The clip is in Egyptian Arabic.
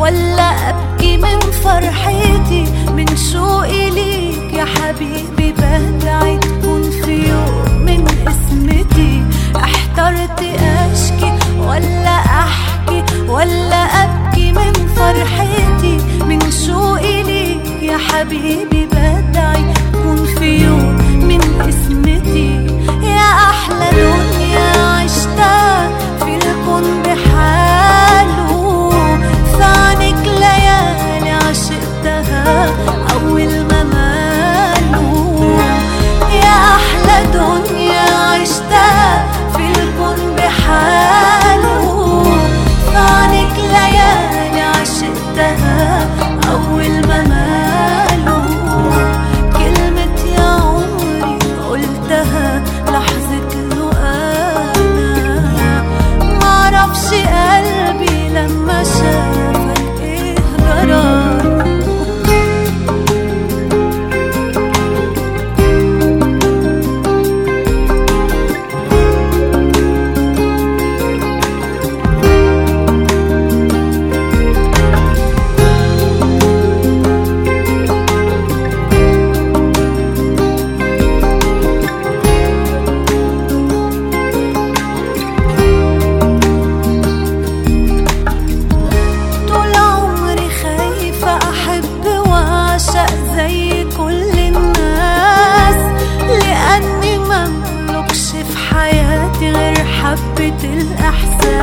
ولا أبكي من فرحتي من شوقي ليك يا حبيبي بدعي تكون في يوم من اسمتي احترت أشكي ولا أحكي ولا أبكي من فرحتي من شوقي ليك يا حبيبي بدعي تكون في يوم من اسمتي يا أحلى دنيا عشتها في الكون بحاله في عنك ليالي عشقتها أول ما ماله يا أحلى دنيا عشتها في الكون بحاله في عنك ليالي عشقتها أول ما ماله كلمة يا عمري قلتها لحظة له أنا معرفش قلبي لما شافك إيه جراله طول عمري خايفة أحب وأعشق زي كل الناس لأني مملكش في حياتي غير حبة الإحساس